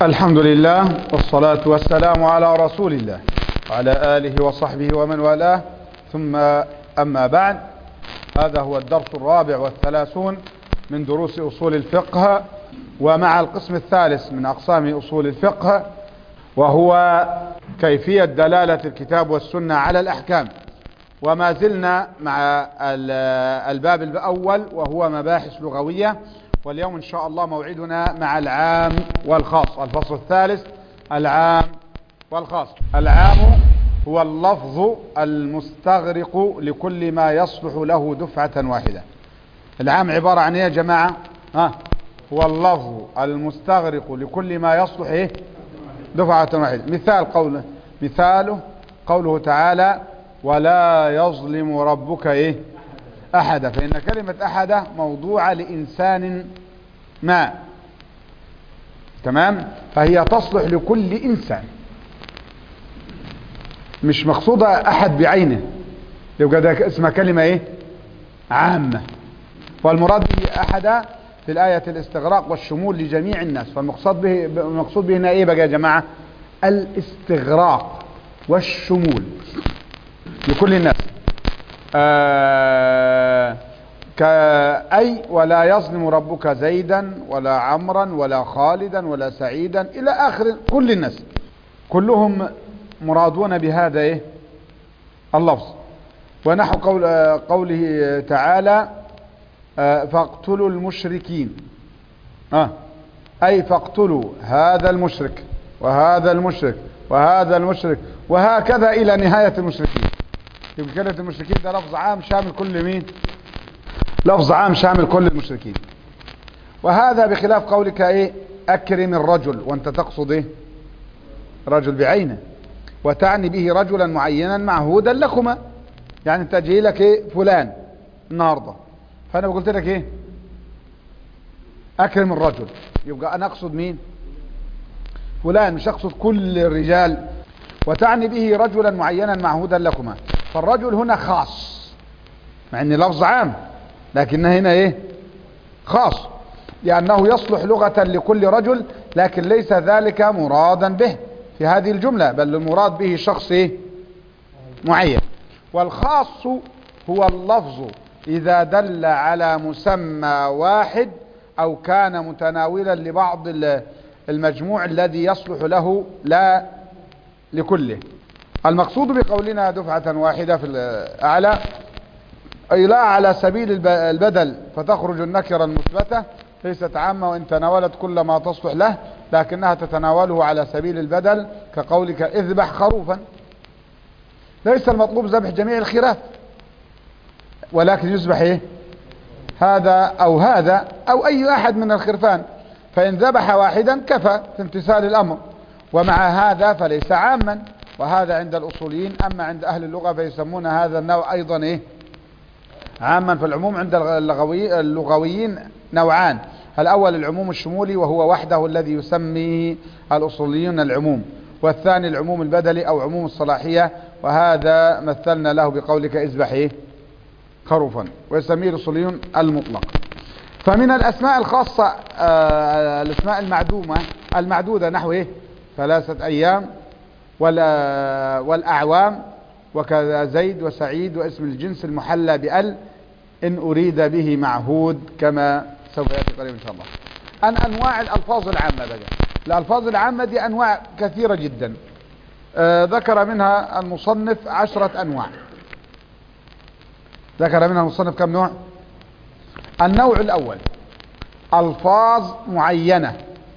الحمد لله والصلاة والسلام على رسول الله وعلى آله وصحبه ومن والاه ثم أما بعد هذا هو الدرس الرابع والثلاثون من دروس أصول الفقه ومع القسم الثالث من أقسام أصول الفقه وهو كيفية دلالة الكتاب والسنة على الأحكام وما زلنا مع الباب الأول وهو مباحث لغوية واليوم إن شاء الله موعدنا مع العام والخاص الفصل الثالث العام والخاص العام هو اللفظ المستغرق لكل ما يصلح له دفعة واحدة العام عبارة عن ايه يا جماعة ها هو اللفظ المستغرق لكل ما يصلح ايه دفعة واحدة مثال قوله مثاله قوله تعالى ولا يظلم ربك ايه احد فان كلمة احد موضوعة لانسان ما تمام فهي تصلح لكل انسان مش مقصودة احد بعينه يبقى ده اسمها كلمة ايه عامة والمراد به احد في الآية الاستغراق والشمول لجميع الناس فالمقصود به المقصود به هنا ايه بقى يا جماعة الاستغراق والشمول لكل الناس آه كأي ولا يظلم ربك زيدا ولا عمرا ولا خالدا ولا سعيدا إلى آخر كل الناس كلهم مرادون بهذا إيه اللفظ ونحو قول قوله تعالى آه فاقتلوا المشركين آه أي فاقتلوا هذا المشرك وهذا المشرك وهذا المشرك وهكذا إلى نهاية المشركين يبقى كلمة المشركين ده لفظ عام شامل كل مين لفظ عام شامل كل المشركين وهذا بخلاف قولك ايه اكرم الرجل وانت تقصد ايه رجل بعينه وتعني به رجلا معينا معهودا لكما يعني انت جاي لك ايه فلان النهارده فانا قلت لك ايه اكرم الرجل يبقى انا اقصد مين فلان مش اقصد كل الرجال وتعني به رجلا معينا معهودا لكما فالرجل هنا خاص مع ان لفظ عام لكنه هنا ايه خاص لانه يصلح لغة لكل رجل لكن ليس ذلك مرادا به في هذه الجملة بل المراد به شخص ايه معين والخاص هو اللفظ اذا دل على مسمى واحد او كان متناولا لبعض المجموع الذي يصلح له لا لكله المقصود بقولنا دفعة واحدة في الأعلى أي لا على سبيل البدل فتخرج النكرة المثبتة ليست عامة وإن تناولت كل ما تصلح له لكنها تتناوله على سبيل البدل كقولك اذبح خروفا ليس المطلوب ذبح جميع الخراف ولكن يذبح ايه هذا او هذا او اي احد من الخرفان فان ذبح واحدا كفى في امتثال الامر ومع هذا فليس عاما وهذا عند الأصوليين أما عند أهل اللغة فيسمون هذا النوع أيضا إيه عاما في العموم عند اللغوي اللغويين نوعان الأول العموم الشمولي وهو وحده الذي يسمي الأصوليون العموم والثاني العموم البدلي أو عموم الصلاحية وهذا مثلنا له بقولك اذبح إيه خروفا ويسميه الأصوليون المطلق فمن الأسماء الخاصة آه الأسماء المعدومة المعدودة نحو إيه ثلاثة أيام والأعوام وكذا زيد وسعيد واسم الجنس المحلى بأل إن أريد به معهود كما سوف يأتي قريب إن شاء الله أن أنواع الألفاظ العامة بقى الألفاظ العامة دي أنواع كثيرة جدا آه ذكر منها المصنف عشرة أنواع ذكر منها المصنف كم نوع النوع الأول ألفاظ معينة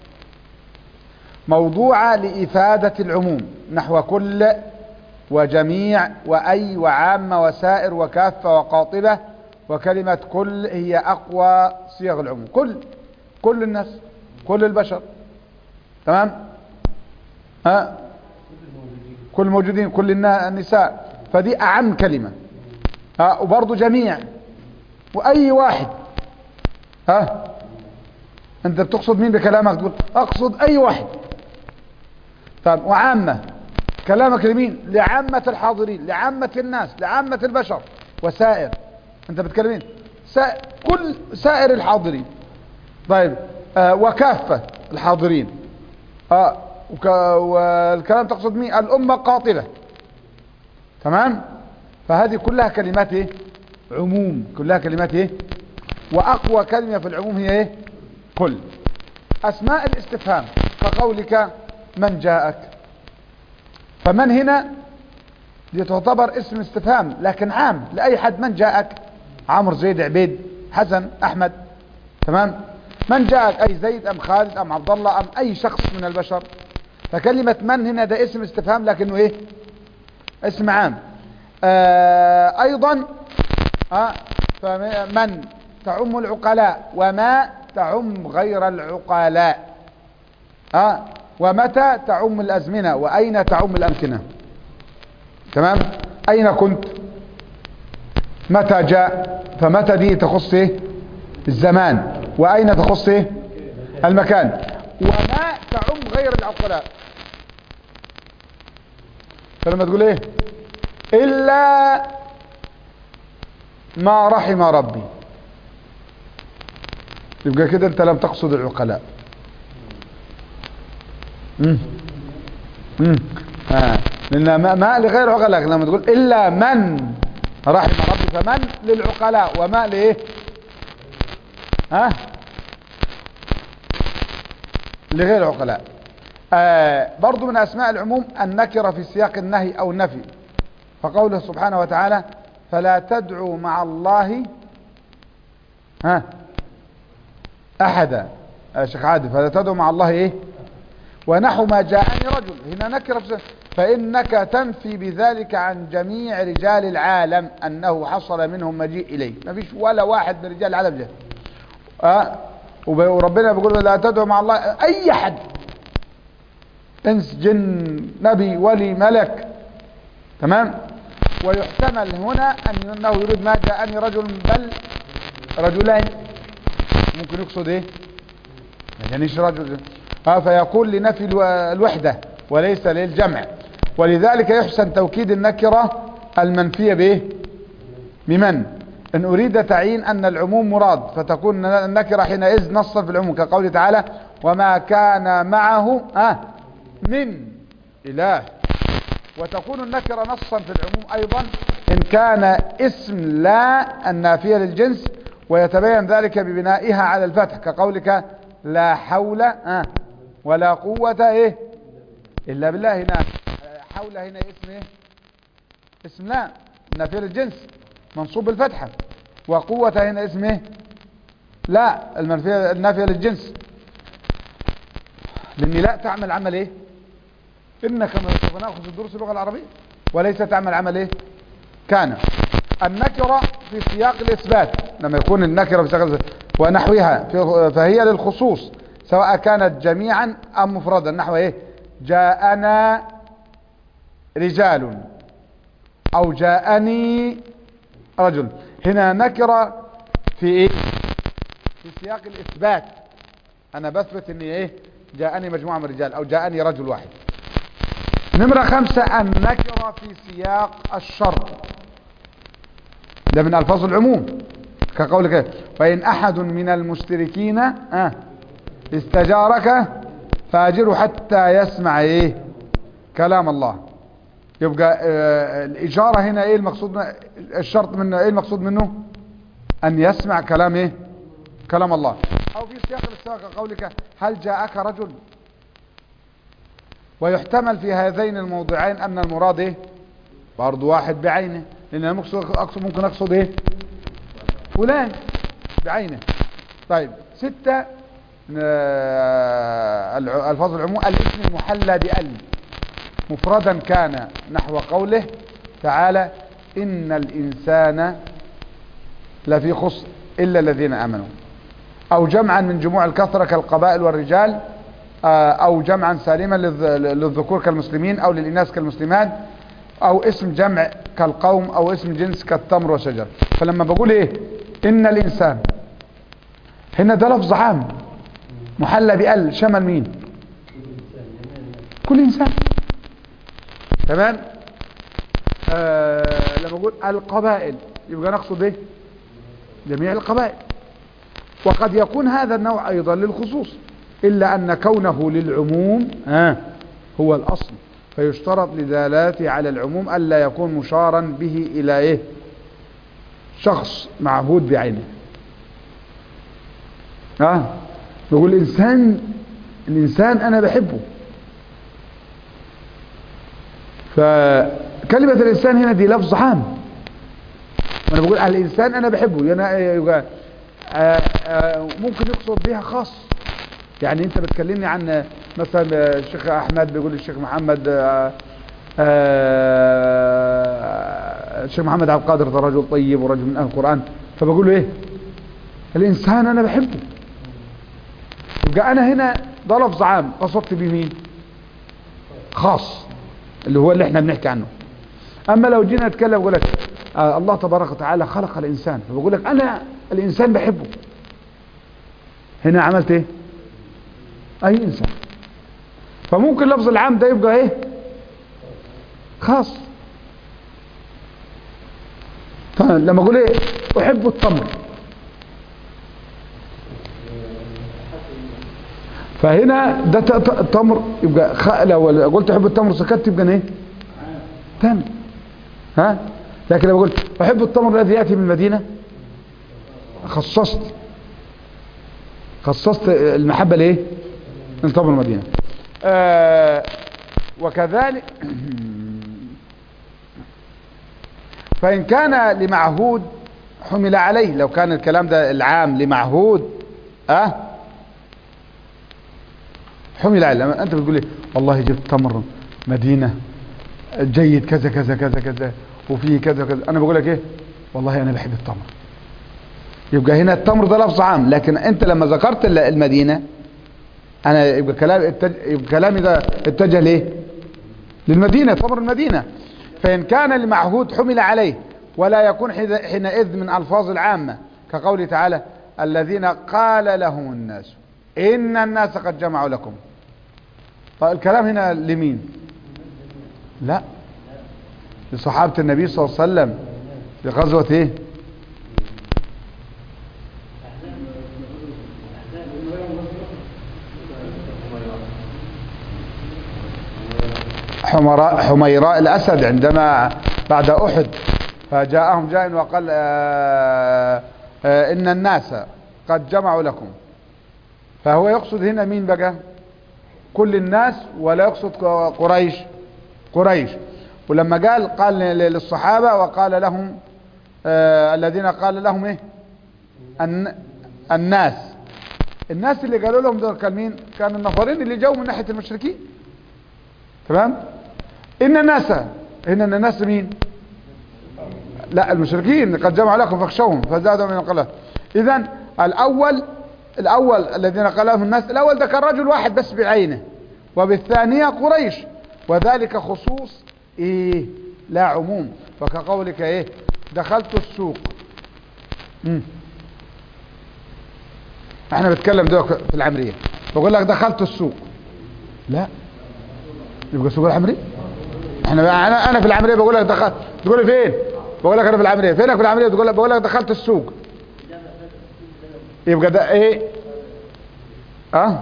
موضوعة لإفادة العموم نحو كل وجميع وأي وعامة وسائر وكافة وقاطبة وكلمة كل هي أقوى صيغ العموم كل كل الناس كل البشر تمام ها كل الموجودين كل النساء فدي أعم كلمة ها وبرضه جميع وأي واحد ها أنت بتقصد مين بكلامك تقول أقصد أي واحد طيب وعامة كلامك لمين لعامة الحاضرين لعامة الناس لعامة البشر وسائر انت بتكلمين سائر كل سائر الحاضرين طيب آه وكافة الحاضرين اه وك... والكلام تقصد مين الأمة قاطبة تمام فهذه كلها كلمات ايه عموم كلها كلمات ايه وأقوى كلمة في العموم هي ايه كل أسماء الاستفهام كقولك من جاءك فمن هنا دي تعتبر اسم استفهام لكن عام لأي حد من جاءك عمرو زيد عبيد حسن أحمد تمام من جاءك أي زيد أم خالد أم عبد الله أم أي شخص من البشر فكلمة من هنا ده اسم استفهام لكنه إيه اسم عام آه أيضا آه فمن تعم العقلاء وما تعم غير العقلاء آه ومتى تعم الأزمنة وأين تعم الأمكنة تمام أين كنت متى جاء فمتى دي تخص إيه الزمان وأين تخص إيه المكان وما تعم غير العقلاء فلما تقول إيه إلا ما رحم ربي يبقى كده أنت لم تقصد العقلاء امم امم آه. لأن ما, ما لغير عقلاء لما تقول إلا من رحم ربي فمن للعقلاء وما لإيه ها لغير عقلاء آه برضو من أسماء العموم النكرة في سياق النهي أو النفي فقوله سبحانه وتعالى فلا تدعوا مع الله ها أحدا يا شيخ عادل فلا تدعوا مع الله إيه ونحو ما جاءني رجل هنا نكرة في فإنك تنفي بذلك عن جميع رجال العالم أنه حصل منهم مجيء إليه ما فيش ولا واحد من رجال العالم جاء أه وربنا بيقول لا تدعو مع الله أي حد انس جن نبي ولي ملك تمام ويحتمل هنا أنه يريد ما جاءني رجل بل رجلان ممكن يقصد ايه يعني ايش رجل اه فيقول لنفي الوحدة وليس للجمع ولذلك يحسن توكيد النكرة المنفية بايه بمن ان اريد تعيين ان العموم مراد فتكون النكرة حينئذ نصا في العموم كقوله تعالى وما كان معه آه من اله وتكون النكرة نصا في العموم ايضا ان كان اسم لا النافية للجنس ويتبين ذلك ببنائها على الفتح كقولك لا حول آه ولا قوة ايه الا بالله هنا حول هنا اسم ايه اسم لا نافية للجنس منصوب بالفتحة وقوة هنا اسم ايه لا المنفية النافية للجنس لان لا تعمل عمل ايه انك ما سوف ناخذ الدروس اللغة العربية وليس تعمل عمل ايه كان النكرة في سياق الاثبات لما يكون النكرة في سياق الاثبات ونحوها فهي للخصوص سواء كانت جميعا ام مفردا نحو ايه جاءنا رجال او جاءني رجل هنا نكرة في ايه في سياق الاثبات انا بثبت ان ايه جاءني مجموعة من الرجال او جاءني رجل واحد نمرة خمسة النكرة في سياق الشر ده من الفاظ العموم كقولك فإن أحد من المشتركين آه استجارك فاجره حتى يسمع ايه كلام الله يبقى آه الإجارة هنا ايه المقصود الشرط منه ايه المقصود منه ان يسمع كلام ايه كلام الله او في سياق الاستواء قولك هل جاءك رجل ويحتمل في هذين الموضعين ان المراد ايه برضو واحد بعينه لان انا اقصد ممكن اقصد ايه فلان بعينه طيب ستة الفاظ العموم الاسم المحلى بأل مفردا كان نحو قوله تعالى إن الإنسان لفي خسر إلا الذين آمنوا أو جمعا من جموع الكثرة كالقبائل والرجال أو جمعا سالما للذكور كالمسلمين أو للإناث كالمسلمات أو اسم جمع كالقوم أو اسم جنس كالتمر والشجر فلما بقول إيه إن الإنسان هنا ده لفظ عام محلى بأل شمل مين كل إنسان تمام آه لما أقول القبائل يبقى نقصد إيه جميع القبائل وقد يكون هذا النوع أيضا للخصوص إلا أن كونه للعموم آه هو الأصل فيشترط لدلاته على العموم ألا يكون مشارا به إلى إيه شخص معهود بعينه آه يقول الإنسان الإنسان أنا بحبه فكلمة الإنسان هنا دي لفظ عام وأنا بقول على الإنسان أنا بحبه يعني يبقى آه، آه، ممكن يقصد بها خاص يعني أنت بتكلمني عن مثلا الشيخ أحمد بيقول الشيخ محمد آه، آه، الشيخ محمد عبد القادر ده رجل طيب ورجل من أهل القرآن فبقول له إيه الإنسان أنا بحبه يبقى أنا هنا ده لفظ عام قصدت بيه مين خاص اللي هو اللي احنا بنحكي عنه اما لو جينا نتكلم اقول لك آه الله تبارك وتعالى خلق الانسان فبقول لك انا الانسان بحبه هنا عملت ايه اي انسان فممكن لفظ العام ده يبقى ايه خاص فلما اقول ايه احب التمر فهنا ده ت- ت- التمر يبقى خ... لو قلت احب التمر سكت يبقى ايه تاني ها لكن لو قلت احب التمر الذي ياتي من المدينه خصصت خصصت المحبه لايه من تمر المدينه آه وكذلك فان كان لمعهود حمل عليه لو كان الكلام ده العام لمعهود اه حمل عليه لما انت بتقول لي والله جبت تمر مدينة جيد كذا كذا كذا كذا وفيه كذا كذا انا بقول لك ايه والله انا بحب التمر يبقى هنا التمر ده لفظ عام لكن انت لما ذكرت ال- المدينة انا يبقى كلام اتج... يبقى كلامي ده اتجه ليه للمدينة تمر المدينة فإن كان المعهود حمل عليه ولا يكون حذ- حينئذ من ألفاظ العامة كقوله تعالى الذين قال لهم الناس إن الناس قد جمعوا لكم طيب الكلام هنا لمين لا لصحابة النبي صلى الله عليه وسلم في غزوة ايه حمراء حميراء الأسد عندما بعد أحد فجاءهم جاء وقال آه آه إن الناس قد جمعوا لكم فهو يقصد هنا مين بقى كل الناس ولا يقصد قريش قريش ولما قال قال للصحابة وقال لهم آه الذين قال لهم ايه الن الناس الناس اللي قالوا لهم دول كان مين كان النفرين اللي جو من ناحية المشركين تمام ان الناس هنا ان الناس مين لا المشركين قد جمعوا لكم فاخشوهم فزادوا من القلة اذا الاول الاول الذين قال لهم الناس الاول ده كان رجل واحد بس بعينه وبالثانية قريش وذلك خصوص ايه لا عموم وكقولك ايه دخلت السوق مم. احنا بنتكلم دلوقتي في العمرية بقول لك دخلت السوق لا يبقى سوق العمرية احنا بقى انا انا في العمرية بقول لك دخلت تقول لي فين بقول لك انا في العمرية فينك في العمرية تقول لك بقول لك دخلت السوق يبقى ده ايه اه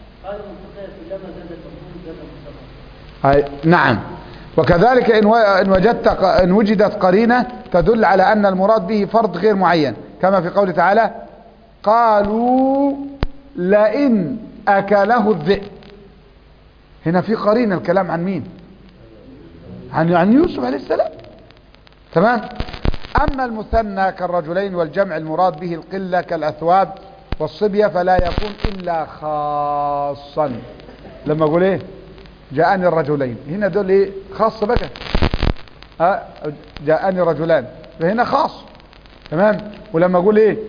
هاي نعم وكذلك إن و- إن وجدت ق- إن وجدت قرينة تدل على أن المراد به فرض غير معين كما في قوله تعالى قالوا لئن أكله الذئب هنا في قرينة الكلام عن مين عن عن يوسف عليه السلام تمام أما المثنى كالرجلين والجمع المراد به القلة كالأثواب والصبية فلا يكون إلا خاصا لما أقول إيه جاءني الرجلين هنا دول إيه خاص بك ها جاءني رجلان فهنا خاص تمام ولما أقول إيه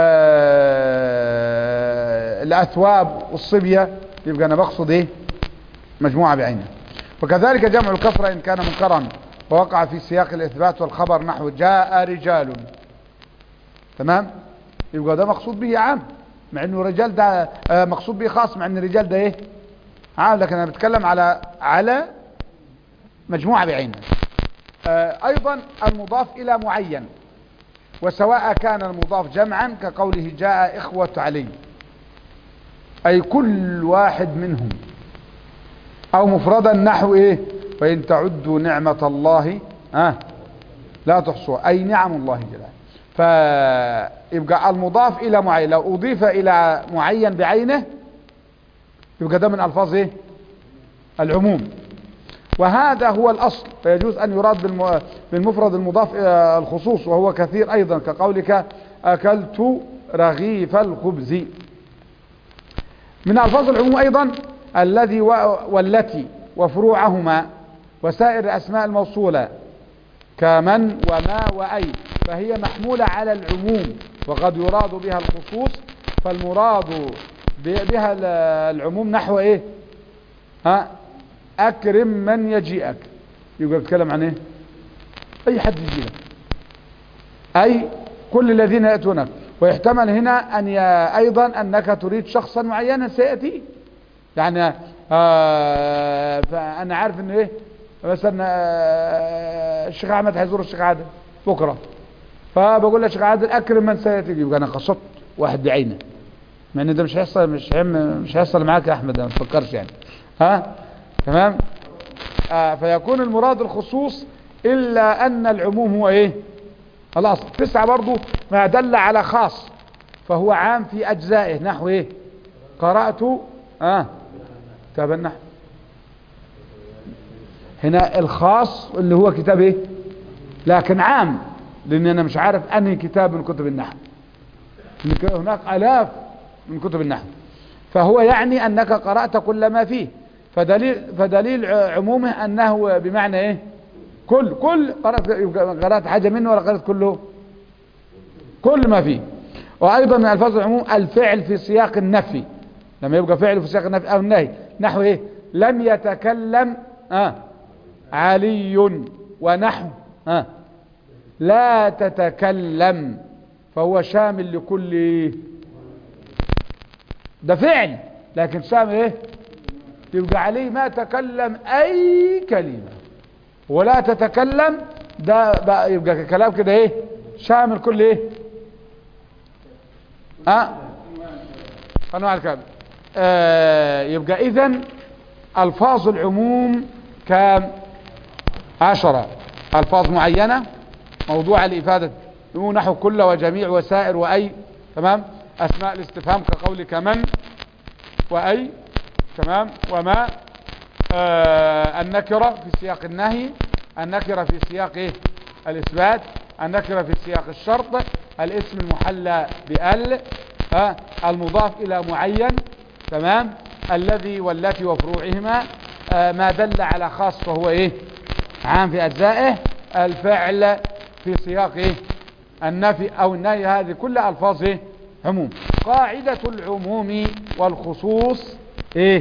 آه الأثواب والصبية يبقى أنا بقصد إيه مجموعة بعينها وكذلك جمع الكفر إن كان منكرا ووقع في سياق الإثبات والخبر نحو جاء رجال تمام يبقى ده مقصود به عام مع انه رجال ده آه، مقصود به خاص مع ان الرجال ده ايه عام لكن انا بتكلم على على مجموعة بعينها آه، ايضا المضاف الى معين وسواء كان المضاف جمعا كقوله جاء اخوة علي أي كل واحد منهم أو مفردا نحو إيه وإن تعدوا نعمة الله آه لا تحصوها أي نعم الله جلاله فيبقى المضاف إلى معين لو أضيف إلى معين بعينه يبقى ده من ألفاظ إيه العموم وهذا هو الأصل فيجوز أن يراد بالم- بالمفرد المضاف إلى الخصوص وهو كثير أيضا كقولك أكلت رغيف الخبز من ألفاظ العموم أيضا الذي و- والتي وفروعهما وسائر الأسماء الموصولة كمن وما وأي فهي محمولة على العموم وقد يراد بها الخصوص فالمراد ب- بها ال- العموم نحو ايه ها اكرم من يجيئك يبقى بيتكلم عن ايه اي حد يجي لك اي كل الذين ياتونك ويحتمل هنا ان ي... ايضا انك تريد شخصا معينا سياتي يعني آه فانا عارف ان ايه مثلا آه الشيخ احمد هيزور الشيخ عادل بكره فبقول للشيخ عادل اكرم من سياتي يبقى انا قصدت واحد بعينه مع ان ده مش هيحصل مش هيم مش هيحصل معاك يا احمد ما تفكرش يعني ها تمام آه فيكون المراد الخصوص الا ان العموم هو ايه الاصل تسعة برضو ما دل على خاص فهو عام في اجزائه نحو ايه قرأت اه كتاب النحو هنا الخاص اللي هو كتاب ايه لكن عام لان انا مش عارف انهي كتاب من كتب النحو هناك الاف من كتب النحو فهو يعني انك قرأت كل ما فيه فدليل, فدليل عمومه انه بمعنى ايه كل كل قرأت, قرأت حاجة منه ولا قرأت كله كل ما فيه وايضا من الفاظ العموم الفعل في سياق النفي لما يبقى فعل في سياق النفي او النهي نحو ايه لم يتكلم آه علي ونحو آه لا تتكلم فهو شامل لكل إيه؟ ده فعل لكن شامل ايه يبقى عليه ما تكلم اي كلمة ولا تتكلم ده بقى يبقى كلام كده ايه شامل كل ايه اه انواع الكلام آه يبقى اذا الفاظ العموم كام عشرة الفاظ معينة موضوع الافادة نحو كل وجميع وسائر واي تمام اسماء الاستفهام كقولك من واي تمام وما آه النكرة في سياق النهي النكرة في سياق ايه الاثبات النكرة في سياق الشرط الاسم المحلى بال آه المضاف الى معين تمام الذي والتي وفروعهما آه ما دل على خاص فهو ايه عام في اجزائه الفعل في سياق ايه النفي او النهي هذه كل الفاظ ايه عموم قاعدة العموم والخصوص ايه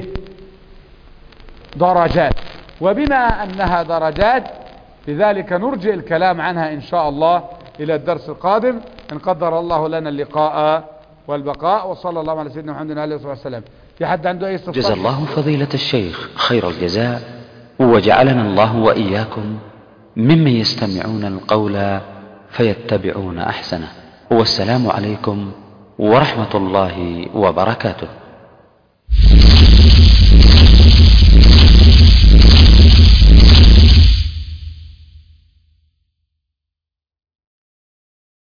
درجات وبما انها درجات لذلك نرجئ الكلام عنها ان شاء الله الى الدرس القادم ان قدر الله لنا اللقاء والبقاء وصلى الله على سيدنا محمد وعلى اله وسلم في حد عنده اي استفسار جزا الله فضيلة الشيخ خير الجزاء وجعلنا الله وإياكم ممن يستمعون القول فيتبعون أحسنه والسلام عليكم ورحمة الله وبركاته